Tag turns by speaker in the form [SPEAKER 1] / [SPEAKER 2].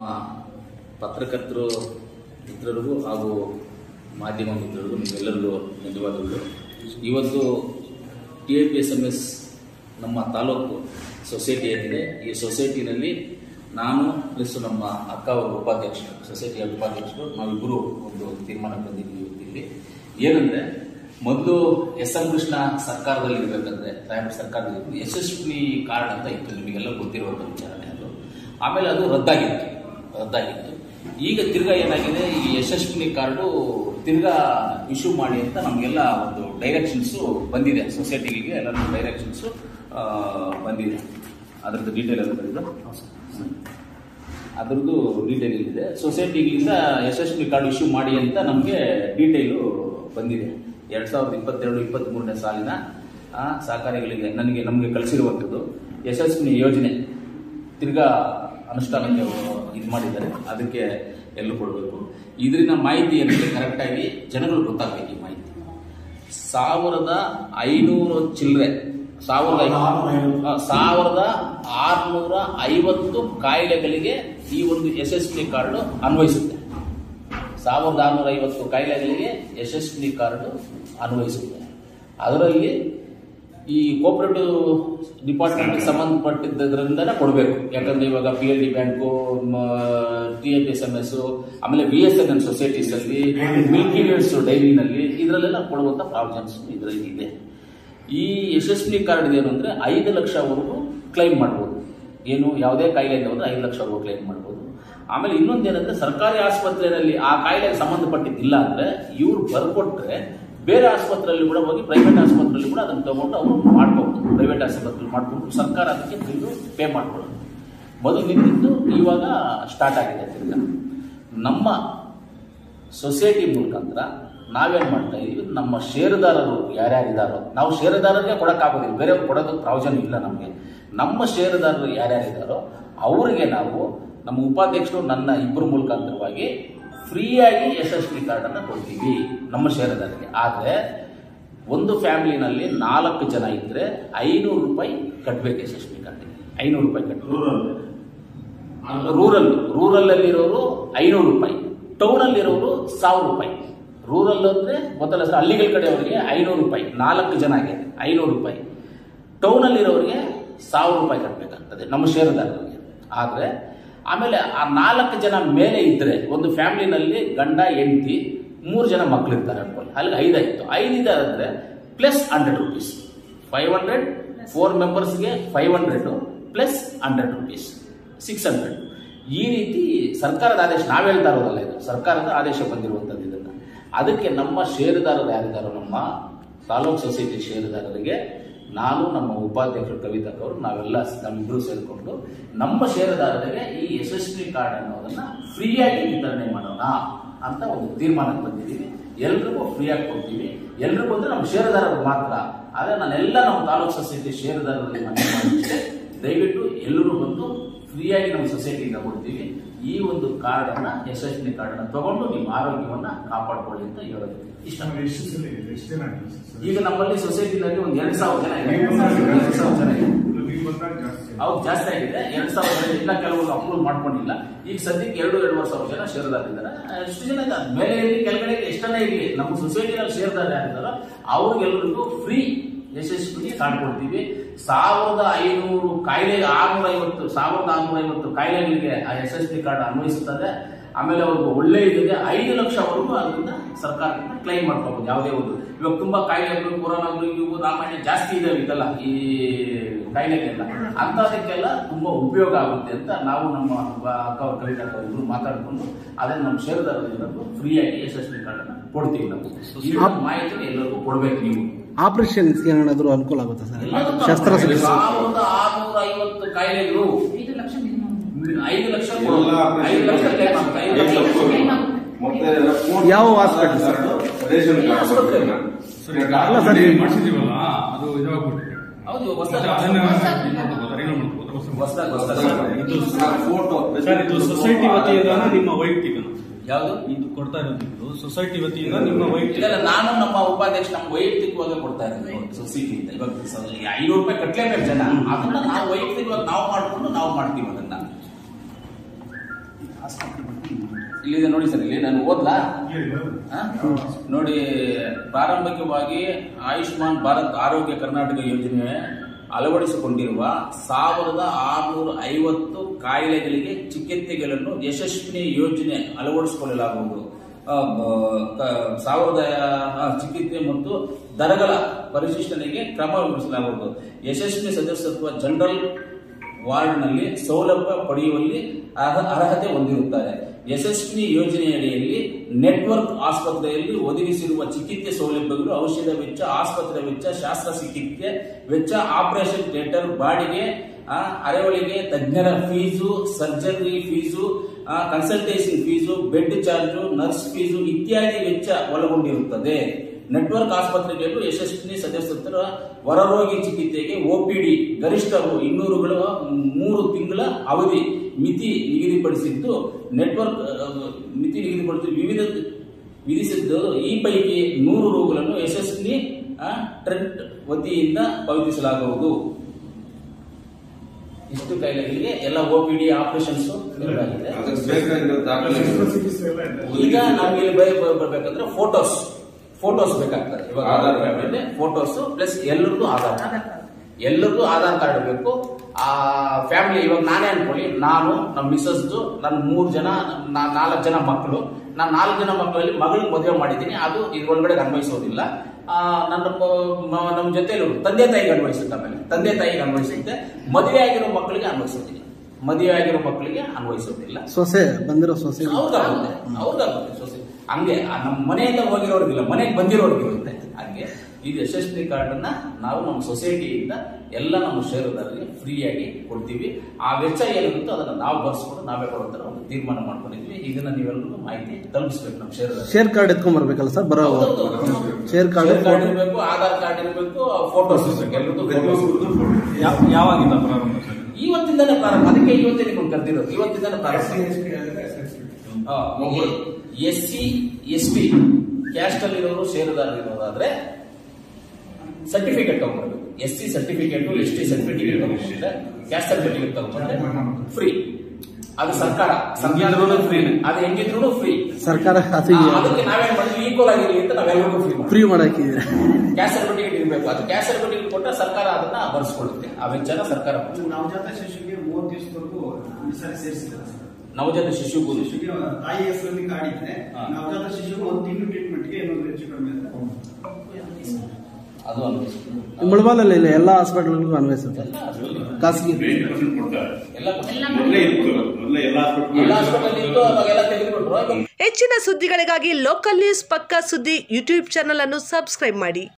[SPEAKER 1] ಪತ್ರಕರ್ತರು ಮಿತ್ರರಿಗೂ ಹಾಗೂ ಮಾಧ್ಯಮ ಮಿತ್ರರಿಗೂ ನಿಮ್ಮೆಲ್ಲರಿಗೂ ಧನ್ಯವಾದಗಳು ಇವತ್ತು T I P S M S ನಮ್ಮ ತಾಲೂಕು ಸೊಸೈಟಿ ಏನಿದೆ ಈ ಸೊಸೈಟಿನಲ್ಲಿ ನಾನು ಪ್ಲಸ್ ನಮ್ಮ ಅಕ್ಕ ಅವರು ಉಪಾಧ್ಯಕ್ಷರು ಸೊಸೈಟಿಯ ಉಪಾಧ್ಯಕ್ಷರು ನಾವಿಬ್ಬರು ಒಂದು ತೀರ್ಮಾನಕ್ಕೆ ಬಂದಿದ್ದೀವಿ ಇವತ್ತಿಲ್ಲಿ ಏನಂದ್ರೆ ಮೊದಲು ಎಸ್ ಎಂ ಕೃಷ್ಣ ಸರ್ಕಾರದಲ್ಲಿ ಇರಬೇಕಂದ್ರೆ ಪ್ರೈವೇಟ್ ಸರ್ಕಾರದಲ್ಲಿ ಯಶಸ್ವಿ ಕಾರ್ಡ್ ಅಂತ ಇತ್ತು ನಿಮಗೆಲ್ಲ ಗೊತ್ತಿರುವಂಥ ವಿಚಾರಣೆ ಅದು ಆಮೇಲೆ ಅದು ರದ್ದಾಗಿತ್ತು ರದ್ದಾಗಿತ್ತು ಈಗ ತಿರ್ಗಾ ಏನಾಗಿದೆ ಈ ಯಶಸ್ವಿನಿ ಕಾರ್ಡು ತಿರ್ಗಾ ಇಶ್ಯೂ ಮಾಡಿ ಅಂತ ನಮಗೆಲ್ಲ ಒಂದು ಡೈರೆಕ್ಷನ್ಸು ಬಂದಿದೆ ಸೊಸೈಟಿಗೆ ಎಲ್ಲ ಡೈರೆಕ್ಷನ್ಸು ಬಂದಿದೆ ಅದ್ರದ್ದು ಡೀಟೇಲ್ ಎಲ್ಲ ಬರೆದು ಅದ್ರದ್ದು ಡೀಟೇಲ್ ಇದೆ ಸೊಸೈಟಿಗಳಿಂದ ಯಶಸ್ವಿ ಕಾರ್ಡ್ ಇಶ್ಯೂ ಮಾಡಿ ಅಂತ ನಮಗೆ ಡೀಟೇಲು ಬಂದಿದೆ ಎರಡು ಸಾವಿರದ ಇಪ್ಪತ್ತೆರಡು ಇಪ್ಪತ್ತ್ಮೂರನೇ ಸಾಲಿನ ಆ, ಸಹಕಾರಿಗಳಿಗೆ ನನಗೆ ನಮಗೆ ಕಳಿಸಿರುವಂಥದ್ದು ಯಶಸ್ವಿನಿ ಯೋಜನೆ ತಿರ್ಗಾ ಅನುಷ್ಠಾನಕ್ಕೆ ಇದು ಮಾಡಿದ್ದಾರೆ ಅದಕ್ಕೆ ಎಲ್ಲೂ ಕೊಡಬೇಕು ಇದರಿನ ಮಾಹಿತಿ ಏನಿದೆ ಕರೆಕ್ಟಾಗಿ ಜನಗಳು ಗೊತ್ತಾಗಬೇಕು ಈ ಮಾಹಿತಿ ಸಾವಿರದ ಐನೂರು ಚಿಲ್ಲರೆ ಸಾವಿರದ ಐ- ಆ, ಸಾವಿರದ ಆರುನೂರ ಐವತ್ತು ಕಾಯಿಲೆಗಳಿಗೆ ಈ ಒಂದು ಯಶಸ್ವಿನಿ ಕಾರ್ಡು ಅನ್ವಯಿಸುತ್ತೆ ಸಾವಿರದ ಆರುನೂರ ಐವತ್ತು ಕಾಯಿಲೆಗಳಿಗೆ ಯಶಸ್ವಿನಿ ಕಾರ್ಡು ಅನ್ವಯಿಸುತ್ತೆ ಅದರಲ್ಲಿ ಈ ಕೋಪರೇಟಿವ್ ಡಿಪಾರ್ಟ್ಮೆಂಟ್ಗೆ ಸಂಬಂಧಪಟ್ಟಿದ್ದರಿಂದನೇ ಕೊಡಬೇಕು ಯಾಕಂದ್ರೆ ಇವಾಗ P L D bank T A P S M S ಆಮೇಲೆ B S N N societies ಅಲ್ಲಿ ಮಿಲ್ಕಿ ವೇಡ್ಸ್ ಡೈರಿನಲ್ಲಿ ಇದರಲ್ಲೆಲ್ಲ ಕೊಡುವಂತ ಪ್ರಾವಿಷನ್ಸ್ ಇದರಲ್ಲಿ ಇದೆ ಈ ಯಶಸ್ವಿ ಕಾರ್ಡ್ ಏನು ಅಂದ್ರೆ ಐದು ಲಕ್ಷವರೆಗೂ ಕ್ಲೈಮ್ ಮಾಡ್ಬೋದು ಏನು ಯಾವುದೇ ಕಾಯಿಲೆ ಇದೆ ಅಂದ್ರೆ ಐದು ಲಕ್ಷವರೆಗೂ ಕ್ಲೈಮ್ ಮಾಡ್ಬೋದು ಆಮೇಲೆ ಇನ್ನೊಂದೇನಂದ್ರೆ ಸರ್ಕಾರಿ ಆಸ್ಪತ್ರೆಯಲ್ಲಿ ಆ ಕಾಯಿಲೆಗೆ ಸಂಬಂಧಪಟ್ಟಿದ್ದಿಲ್ಲ ಅಂದ್ರೆ ಇವ್ರು ಬರ್ಕೊಟ್ರೆ ಬೇರೆ ಆಸ್ಪತ್ರೆಯಲ್ಲಿ ಕೂಡ ಹೋಗಿ ಪ್ರೈವೇಟ್ ಆಸ್ಪತ್ರೆಯಲ್ಲಿ ಕೂಡ ಅದನ್ನು ತಗೊಂಡು ಅವರು ಮಾಡ್ಕೋಬಹುದು ಪ್ರೈವೇಟ್ ಆಸ್ಪತ್ರೆ ಮಾಡ್ಕೊಂಡು ಸರ್ಕಾರ ಅದಕ್ಕೆ ತಿರುಗಿ ಪೇ ಮಾಡ್ಕೊಳ್ಳೋದು ಮೊದಲು ನಿಂತಿದ್ದು ಇವಾಗ ಸ್ಟಾರ್ಟ್ ಆಗಿದೆ ತಿರ್ಗಾ ನಮ್ಮ ಸೊಸೈಟಿ ಮುಖಾಂತರ ನಾವೇನ್ ಮಾಡ್ತಾ ಇದೀವಿ ನಮ್ಮ ಷೇರುದಾರರು ಯಾರ್ಯಾರಿದ್ದಾರೋ ನಾವು ಷೇರುದಾರರಿಗೆ ಕೊಡಕ್ಕಾಗೋದಿಲ್ಲ ಬೇರೆ ಕೊಡೋದಕ್ಕೆ ಪ್ರಾವಿಷನ್ ಇಲ್ಲ ನಮಗೆ ನಮ್ಮ ಷೇರುದಾರರು ಯಾರ್ಯಾರಿದ್ದಾರೋ ಅವರಿಗೆ ನಾವು ನಮ್ಮ ಉಪಾಧ್ಯಕ್ಷರು ನನ್ನ ಇಬ್ಬರು ಮುಖಾಂತರವಾಗಿ ಫ್ರೀಯಾಗಿ ಯಶಸ್ವಿ ಕಾರ್ಡನ್ನು ಕೊಡ್ತೀವಿ ನಮ್ಮ ಷೇರುದಾರರಿಗೆ ಆದರೆ ಒಂದು ಫ್ಯಾಮಿಲಿನಲ್ಲಿ ನಾಲ್ಕು ಜನ ಇದ್ದರೆ ಐನೂರು ರೂಪಾಯಿ ಕಟ್ಟಬೇಕು ಯಶಸ್ವಿ ಕಾರ್ಡಿಗೆ ಐನೂರು ರೂಪಾಯಿ ಕಟ್ಟಬೇಕು ರೂರಲ್ ರೂರಲ್ ಅಲ್ಲಿರೋರು ಐನೂರು ರೂಪಾಯಿ ಟೌನ್ ಅಲ್ಲಿರೋರು ಸಾವಿರ ರೂಪಾಯಿ ರೂರಲ್ ಅಂದ್ರೆ ಗೊತ್ತಲ್ಲ ಸರ್ ಹಳ್ಳಿಗಳ ಕಡೆಯವರಿಗೆ ಐನೂರು ರೂಪಾಯಿ ನಾಲ್ಕು ಜನಗೆ ಐನೂರು ರೂಪಾಯಿ ಟೌನ್ ಅಲ್ಲಿರೋರಿಗೆ ಸಾವಿರ ರೂಪಾಯಿ ಕಟ್ಟಬೇಕಾಗ್ತದೆ ನಮ್ಮ ಷೇರುದಾರರಿಗೆ ಆದ್ರೆ ಆಮೇಲೆ ಆ ನಾಲ್ಕು ಜನ ಮೇಲೆ ಇದ್ರೆ ಒಂದು ಫ್ಯಾಮಿಲಿನಲ್ಲಿ ಗಂಡ ಹೆಂಡತಿ ಮೂರು ಜನ ಮಕ್ಕಳಿರ್ತಾರೆ ಅನ್ಕೊಳ್ಳಿ ಅಲ್ಲಿಗೆ ಐದಾಯ್ತು ಐದಿದೆ ಅಂದ್ರೆ plus hundred rupees five hundred four ಮೆಂಬರ್ಸ್ಗೆ five hundred plus hundred rupees six hundred ಈ ರೀತಿ ಸರ್ಕಾರದ ಆದೇಶ ನಾವು ಹೇಳ್ತಾ ಇರೋದಲ್ಲ ಇದು ಸರ್ಕಾರದ ಆದೇಶ ಬಂದಿರುವಂಥದ್ದು ಇದನ್ನು ಅದಕ್ಕೆ ನಮ್ಮ ಷೇರುದಾರರು ಯಾರಿದ್ದಾರೋ ನಮ್ಮ ತಾಲೂಕ್ ಸೊಸೈಟಿ ಷೇರುದಾರರಿಗೆ ನಾನು ನಮ್ಮ ಉಪಾಧ್ಯಕ್ಷರು ಕವಿತಾ ಅವರು ನಾವೆಲ್ಲ ನಮ್ಮಿಬ್ಬರು ಸೇರಿಕೊಂಡು ನಮ್ಮ ಷೇರುದಾರರಿಗೆ ಈ ಯಶಸ್ವಿ ಕಾರ್ಡ್ ಅನ್ನೋದನ್ನ ಫ್ರೀಯಾಗಿ ವಿತರಣೆ ಮಾಡೋಣ ಅಂತ ಒಂದು ತೀರ್ಮಾನಕ್ಕೆ ಬಂದಿದ್ದೀವಿ ಎಲ್ರಿಗೂ ಫ್ರೀಯಾಗಿ ಕೊಡ್ತೀವಿ ಎಲ್ರಿಗೂ ಅಂದ್ರೆ ನಮ್ಮ ಷೇರುದಾರರು ಮಾತ್ರ ಆದ್ರೆ ನಾನೆಲ್ಲ ನಮ್ಮ ತಾಲೂಕ್ ಸೊಸೈಟಿ ಷೇರುದಾರರಲ್ಲಿ ಮನವಿ ಮಾಡಿದ್ದೆ ದಯವಿಟ್ಟು ಎಲ್ಲರೂ ಬಂದು ಫ್ರೀಯಾಗಿ ನಮ್ಮ ಸೊಸೈಟಿಯಿಂದ ಕೊಡ್ತೀವಿ ಈ ಒಂದು ಕಾರ್ಡ್ ಅನ್ನ ಯಶಸ್ವಿ ಕಾರ್ಡ್ ಅನ್ನ ತಗೊಂಡು ನಿಮ್ಮ ಆರೋಗ್ಯವನ್ನ ಕಾಪಾಡ್ಕೊಳ್ಳಿ ಅಂತ ಹೇಳೋದು ಇಷ್ಟ ಈಗ ನಮ್ಮಲ್ಲಿ ಸೊಸೈಟಿನಲ್ಲಿ ಒಂದು ಎರಡ್ ಸಾವಿರ ಜನ ಇದೆ ಎರಡ್ ಸಾವಿರ ಜನ ಇದೆ ಹೌದು ಜಾಸ್ತಿ ಆಗಿದೆ ಎರಡ್ ಸಾವಿರ ಜನ ಇಲ್ಲ ಕೆಲವರು ಅಪ್ರೂವ್ ಮಾಡ್ಕೊಂಡಿಲ್ಲ ಈಗ ಸದ್ಯಕ್ಕೆ ಎರಡು ಎರಡೂವರೆ ಸಾವಿರ ಜನ ಷೇರುದಾರರಿದ್ದಾರೆ ಎಷ್ಟು ಜನ ಇದ್ದಾರೆ? ಮೇಲೆ ಇರಲಿ ಕೆಳಗಡೆ ಎಷ್ಟನೇ ಇರಲಿ ನಮ್ಮ ಸೊಸೈಟಿನಲ್ಲಿ ಷೇರುದಾರ ಯಾರಿದ್ದಾರೋ ಅವ್ರಿಗೆಲ್ಲರಿಗೂ ಫ್ರೀ ಯಶಸ್ವಿ ಕಾರ್ಡ್ ಕೊಡ್ತೀವಿ ಸಾವಿರದ ಐನೂರು ಕಾಯಿಲೆ ಆರ್ನೂರ ಐವತ್ತು ಸಾವಿರದ ಆರ್ನೂರ ಐವತ್ತು ಕಾಯಿಲೆಗಳಿಗೆ ಆ ಯಶಸ್ವಿ ಕಾರ್ಡ್ ಅನ್ವಯಿಸುತ್ತದೆ ಆಮೇಲೆ ಅವ್ರಿಗೆ ಒಳ್ಳೆ ಇದಿದೆ ಐದು ಲಕ್ಷವರೆಗೂ ಅದರಿಂದ ಸರ್ಕಾರದಿಂದ ಕ್ಲೈಮ್ ಮಾಡ್ಕೋಬಹುದು ಯಾವುದೇ ಒಂದು ಇವಾಗ ತುಂಬಾ ಕಾಯಿಲೆಗಳು ಕೊರೋನಾಗಳು ಇವು ರಾಮಾಯಣ ಜಾಸ್ತಿ ಇದಾವೆ ಇದೆಲ್ಲ ಈ ಕಾಯಿಲೆಗೆಲ್ಲ ಅಂತದಕ್ಕೆಲ್ಲ ತುಂಬಾ ಉಪಯೋಗ ಆಗುತ್ತೆ ಅಂತ ನಾವು ನಮ್ಮ ಬ- ಅಕ್ಕ ಅವ್ರ ಕವಿತಾ ಅಕ್ಕ ಇಬ್ರು ಮಾತಾಡಿಕೊಂಡು ಅದನ್ನ ನಮ್ಮ ಷೇರುದಾರರೆಲ್ಲರಿಗೂ ಫ್ರೀಯಾಗಿ ಯಶಸ್ವಿ ಕಾರ್ಡ್ ಅನ್ನ ಕೊಡ್ತೀವಿ ನಾವು ಈ ಮಾಹಿತಿ ಎಲ್ಲರಿಗೂ ಕೊಡ್ಬೇಕು ನೀವು
[SPEAKER 2] ಆಪರೇಷನ್ಸ್ಗೆ ಏನಾದರೂ ಅನುಕೂಲ ಆಗುತ್ತಾ ಸರ್
[SPEAKER 1] ಎಲ್ಲದಕ್ಕೂ
[SPEAKER 2] ಶಸ್ತ್ರಚಿಕಿತ್ಸೆ
[SPEAKER 1] ಸಾವಿರದ ಆರ್ನೂರ ಐವತ್ತು ಕಾಯಿಲೆಗಳು
[SPEAKER 3] ಐದು ಲಕ್ಷ ಮಿನಿಮಮ್
[SPEAKER 1] ಐದು ಲಕ್ಷ ಕೊಡು. ಐದು ಲಕ್ಷ claim ಆಗುತ್ತೆ. ಐದು ಲಕ್ಷ ಕೊಡು.
[SPEAKER 2] ಯಾವ hospital ಸರ್?
[SPEAKER 4] ರೇಷನ್
[SPEAKER 1] ಈ ಆಸ್ಪತ್ರೆ.
[SPEAKER 2] ಅಲ್ಲ ಸರ್, ಈ-
[SPEAKER 5] ಮಾಡಿಸಿದೀವಲ್ಲ ಅದು ಇದಾಗ್ಬಿಟ್ಟಿದೆ
[SPEAKER 1] ಹೌದು ಇವಾಗ ಹೊಸ್ದಾಗಿ
[SPEAKER 5] ಅದನ್ನ ಇದು ಮಾಡ್ಬೋದು, ಅರೇಂಜ್ ಮಾಡ್ಬೋದು, ಹೊಸ-
[SPEAKER 1] ಹೊಸ್ದಾಗಿ ಹೊಸ್ದಾಗಿ.
[SPEAKER 4] ಇದು ಫೋಟೋ
[SPEAKER 5] ಸರ್ ಇದು ಸೊಸೈಟಿ ವತಿಯಿಂದ ನಿಮ್ಮ ವೈಯಕ್ತಿಕ
[SPEAKER 1] ಯಾವುದು
[SPEAKER 5] ಇದು ಕೊಡ್ತಾ ಇರೋದು ಇದು ಸೊಸೈಟಿ ವತಿಯಿಂದ ನಿಮ್ಮ ವೈಯಕ್ತಿಕ
[SPEAKER 1] ಇಲ್ಲ ನಾನು ನಮ್ಮ ಉಪಾಧ್ಯಕ್ಷ ನಮ್ಮ ವೈಯಕ್ತಿಕವಾಗಿ ಕೊಡ್ತಾ ಇರೋದು ಸೊಸೈಟಿ ಅಂತ ಇವಾಗ ಸ- ಐನೂರು ರೂಪಾಯಿ ಕಟ್ಲೇಬೇಕು ಜನ ಅದನ್ನ ನಾವು ವೈಯಕ್ತಿಕವಾಗಿ ನಾವು ಮಾಡ್ಕೊಂಡು ನಾವು ಮಾಡ್ತೀವಿ ಅದನ್ನ ಇಲ್ಲಿದೆ ನೋಡಿ ಸರ್ ಇಲ್ಲಿ ನಾನು ಓದ್ಲಾ ಆ? ನೋಡಿ ಪ್ರಾರಂಭಿಕವಾಗಿ ಆಯುಷ್ಮಾನ್ ಭಾರತ್ ಆರೋಗ್ಯ ಕರ್ನಾಟಕ ಯೋಜನೆ ಅಳವಡಿಸಿಕೊಂಡಿರುವ ಸಾವಿರದ ಆರುನೂರ ಐವತ್ತು ಕಾಯಿಲೆಗಳಿಗೆ ಚಿಕಿತ್ಸೆಗಳನ್ನು ಯಶಸ್ವಿನಿ ಯೋಜನೆ ಅಳವಡಿಸಿಕೊಳ್ಳಲಾಗುವುದು ಆ, ಬ- ಕ- ಸಾವಿರದ ಆ, ಚಿಕಿತ್ಸೆ ಮತ್ತು ದರಗಳ ಪರಿಶೀಲನೆಗೆ ಕ್ರಮ ವಹಿಸಲಾಗುವುದು ಯಶಸ್ವಿ ಸದಸ್ಯತ್ವ ಜನರಲ್ ವಾರ್ಡ್ನಲ್ಲಿ ಸೌಲಭ್ಯ ಪಡೆಯುವಲ್ಲಿ ಅರ್ಹ- ಅರ್ಹತೆ ಹೊಂದಿರುತ್ತಾರೆ ಯಶಸ್ವಿನಿ ಯೋಜನೆಯಡಿಯಲ್ಲಿ ನೆಟ್ವರ್ಕ್ ಆಸ್ಪತ್ರೆಯಲ್ಲಿ ಒದಗಿಸಿರುವ ಚಿಕಿತ್ಸೆ ಸೌಲಭ್ಯಗಳು ಔಷಧ ವೆಚ್ಚ ಆಸ್ಪತ್ರೆ ವೆಚ್ಚ ಶಸ್ತ್ರಚಿಕಿತ್ಸೆ ವೆಚ್ಚ ಆಪರೇಷನ್ ಥಿಯೇಟರ್ ಬಾಡಿಗೆ ಆ, ಅರೆವಳಿಗೆ ತಜ್ಞರ fees surgery fees consultation fees bed charge nurse fees ಇತ್ಯಾದಿ ವೆಚ್ಚ ಒಳಗೊಂಡಿರುತ್ತದೆ ನೆಟ್ವರ್ಕ್ ಆಸ್ಪತ್ರೆಗಳು ಯಶಸ್ವಿನಿ ಸದಸ್ಯತ್ವರ ಹೊರರೋಗಿ ಚಿಕಿತ್ಸೆಗೆ ಒಪಿಡಿ ಗರಿಷ್ಠ ರು- ಇನ್ನೂರುಗಳ ಮೂರು ತಿಂಗಳ ಅವಧಿ ಮಿತಿ ನಿಗದಿಪಡಿಸಿದ್ದು ನೆಟ್ವರ್ಕ್ ಆ, ಮಿತಿ ನಿಗದಿಪಡಿಸಿ ವಿವಿಧ ವಿಧಿಸಿದ್ದು ಈ ಪೈಕಿ ನೂರು ರುಗಳನ್ನು ಯಶಸ್ವಿನಿ ಆ, ಟ್ರೆಂಟ್ ವತಿಯಿಂದ ಪಾವತಿಸಲಾಗುವುದು ಇಷ್ಟು ಕಾಯಿಲೆಗಳಿಗೆ ಎಲ್ಲ ಒಪಿಡಿ ಆಪರೇಷನ್ಸ್ ಆಗಿದೆ
[SPEAKER 2] ಅದಕ್ಕೆ ಬೇಕಾಗಿರೋ ದಾಖಲೆ
[SPEAKER 1] ಈಗ ನಮಗೆ ಬರ್ಬೇಕಂದ್ರೆ ಫೋಟೋಸ್ ಫೋಟೋಸ್ ಬೇಕಾಗ್ತದೆ ಇವಾಗ
[SPEAKER 2] Aadhaar
[SPEAKER 1] Aadhaar
[SPEAKER 2] card.
[SPEAKER 1] Card photos plus ಎಲ್ಲರಿಗೂ ಆಧಾರ್ ಕಾರ್ಡ್ ಎಲ್ಲರಿಗೂ ಆಧಾರ್ ಕಾರ್ಡ್ ಬೇಕು ಆ ಫ್ಯಾಮಿಲಿ ಇವಾಗ ನಾನೇ ಅನ್ಕೊಳ್ಳಿ ನಾನು ನಮ್ಮ ಮಿಸಸ್ ನನ್ನ ಮೂರು ಜನ ನಾ- ನಾಲ್ಕು ಜನ ಮಕ್ಕಳು ನಾನು ನಾಲ್ಕು ಜನ ಮಕ್ಕಳಲ್ಲಿ ಮಗಳಿಗೆ ಮದುವೆ ಮಾಡಿದ್ದೀನಿ ಅದು ಇದ್ರೊಳಗಡೆ ಅನ್ವಯಿಸೋದಿಲ್ಲ ಆ, ನನ್ನ ಪ- ಮ- ನಮ್ಮ ಜೊತೆಲಿ ತಂದೆ ತಾಯಿಗೆ ಅನ್ವಯಿಸುತ್ತೆ ಆಮೇಲೆ ತಂದೆ ತಾಯಿಗೆ ಅನ್ವಯಿಸುತ್ತೆ ಮದುವೆ ಆಗಿರೋ ಮಕ್ಕಳಿಗೆ ಅನ್ವಯಿಸೋದಿಲ್ಲ ಮದುವೆ ಆಗಿರೋ ಮಕ್ಕಳಿಗೆ ಅನ್ವಯಿಸೋದಿಲ್ಲ
[SPEAKER 2] ಸೊಸೆ ಬಂದಿರೋ ಸೊಸೆ
[SPEAKER 1] ಅವ್ರಿಗಾಗುತ್ತೆ ಅವ್ರಿಗಾಗುತ್ತೆ ಸೊಸೆ ಹಂಗೆ ಆ ನಮ್ಮ ಮನೆಯಿಂದ ಹೋಗಿರೋರ್ಗಿಲ್ಲ ಮನೆಗೆ ಬಂದಿರೋರ್ಗಿರುತ್ತೆ ಹಂಗೆ ಇದು ಯಶಸ್ವಿ ಕಾರ್ಡ್ ಅನ್ನ ನಾವು ನಮ್ಮ ಸೊಸೈಟಿಯಿಂದ ಎಲ್ಲ ನಮ್ಮ ಷೇರುದಾರರಿಗೆ ಫ್ರೀಯಾಗಿ ಕೊಡ್ತೀವಿ ಆ ವೆಚ್ಚ ಏನಿರುತ್ತೋ ಅದನ್ನ ನಾವು ಬರ್ಸ್ಕೊಂಡು ನಾವೇ ಕೊಡೋ ಥರ ಒಂದು ತೀರ್ಮಾನ ಮಾಡ್ಕೊಂಡಿದ್ವಿ ಇದನ್ನ ನೀವೆಲ್ಲರಿಗೂ ಮಾಹಿತಿ ತಲುಪಿಸ್ಬೇಕು ನಮ್ಮ ಷೇರುದಾರರಿಗೆ
[SPEAKER 2] ಶೇರ್ ಕಾರ್ಡ್ ಎತ್ಕೊಂಡ್ ಬರ್ಬೇಕಲ್ಲ ಸರ್ ಬರೋ
[SPEAKER 1] ಹೌದೌದು.
[SPEAKER 2] ಶೇರ್ ಕಾರ್ಡ್
[SPEAKER 1] ಶೇರ್ ಕಾರ್ಡ್ ಇರಬೇಕು ಆಧಾರ್ ಕಾರ್ಡ್ ಇರಬೇಕು ಫೋಟೋಸ್ ಇರಬೇಕು ಎಲ್ಲರದ್ದು ಫೋಟೋಸ್
[SPEAKER 5] ಯಾ- ಯಾವಾಗಿಂದ ಪ್ರಾರಂಭ ಸರ್
[SPEAKER 1] ಇವತ್ತಿಂದನೇ ಪ್ರಾರಂಭ ಅದಕ್ಕೆ ಇವತ್ತೇ ನಿಮ್ಗೆ ಕರೆದಿರೋದು ಇವತ್ತಿಂದನೇ ಪ್ರಾರಂಭ S C S T caste ಅಲ್ಲಿ ಇರೋರು ಷೇರುದಾರರು ಇರೋದಾದ್ರೆ ಸರ್ಟಿಫಿಕೇಟ್ ತಗೊಂಡ್ಬರ್ಬೇಕು S C certificate S T certificate ತಗೊಂಡ್ಬಂದ್ರೆ ಕ್ಯಾಸ್ಟ್ ಸರ್ಟಿಫಿಕೇಟ್ ತಗೊಂಡ್ಬಂದ್ರೆ ಫ್ರೀ ಅದು ಸರ್ಕಾರ
[SPEAKER 5] ಹೆಂಗಿದ್ರೂನು free ನೇ.
[SPEAKER 1] ಅದು ಹೆಂಗಿದ್ರು ಫ್ರೀ
[SPEAKER 2] ಸರ್ಕಾರ ಅದು
[SPEAKER 1] ಅದಕ್ಕೆ ನಾವೇನ್ ಮಾಡಿದ್ವಿ ಈಕ್ವಲ್ ಆಗಿರ್ಲಿ ಅಂತ ನಾವೆಲ್ಲರಿಗೂ ಫ್ರೀ
[SPEAKER 2] ಫ್ರೀ ಮಾಡಾಕಿದ್ರೆ
[SPEAKER 1] ಕ್ಯಾಸ್ಟ್ ಸರ್ಟಿಫಿಕೇಟ್ ಇರಬೇಕು ಅದು ಕ್ಯಾಸ್ಟ್ ಸರ್ಟಿಫಿಕೇಟ್ ಕೊಟ್ರೆ ಸರ್ಕಾರ ಅದನ್ನ ಭರಿಸ್ಕೊಳ್ಳುತ್ತೆ ಆ ವೆಚ್ಚನ ಸರ್ಕಾರ ಭರಿಸುತ್ತೆ.
[SPEAKER 3] ನವಜಾತ ಶಿಶುವಿಗೆ ಮೂವತ್ತು ದಿವಸದವರೆಗೂ ಸರಿ ಸೇರಿಸಿಲ್ಲ ಸರ್
[SPEAKER 1] ನವಜಾತ ಶಿಶುಗೂ
[SPEAKER 3] ಶಿಶುವಿಗೆ ತಾಯಿ ಹೆಸರಲ್ಲಿ ಕಾರ್ಡ್ ಇದ್ರೆ
[SPEAKER 1] ಹಾ.
[SPEAKER 3] ನವಜಾತ ಶಿಶುವಿಗೆ ಒಂದು ತಿಂಗಳು ಟ್ರೀಟ್ಮೆಂಟ್ಗೆ ಏನಾದ್ರು ಹೆಚ್ಚು ಕಡಿಮೆ ಅಂತ
[SPEAKER 1] ಅದು ಅನ್ವಯಿಸುತ್ತೆ
[SPEAKER 2] ಮುಳಬಾಲಲ್ಲಿ ಇಲ್ಲ ಎಲ್ಲ ಹಾಸ್ಪಿಟಲ್ಗಳಿಗೂ ಅನ್ವಯಿಸುತ್ತೆ
[SPEAKER 1] ಎಲ್ಲ hospital-
[SPEAKER 2] ಖಾಸಗಿ
[SPEAKER 1] ಎಲ್ಲ
[SPEAKER 4] ಮೊದಲೇ ಇತ್ತು ಮೊದಲೇ ಎಲ್ಲ
[SPEAKER 1] ಎಲ್ಲ ಹಾಸ್ಪಿಟಲ್ ಇತ್ತು ಅವಾಗೆಲ್ಲ ತೆಗೆದುಬಿಟ್ರು ಇವಾಗ
[SPEAKER 6] ಹೆಚ್ಚಿನ ಸುದ್ದಿಗಳಿಗಾಗಿ ಲೋಕಲ್ ನ್ಯೂಸ್ ಪಕ್ಕಾ ಸುದ್ದಿ ಯೂಟ್ಯೂಬ್ ಚಾನಲ್ ಅನ್ನು ಸಬ್ಸ್ಕ್ರೈಬ್ ಮಾಡಿ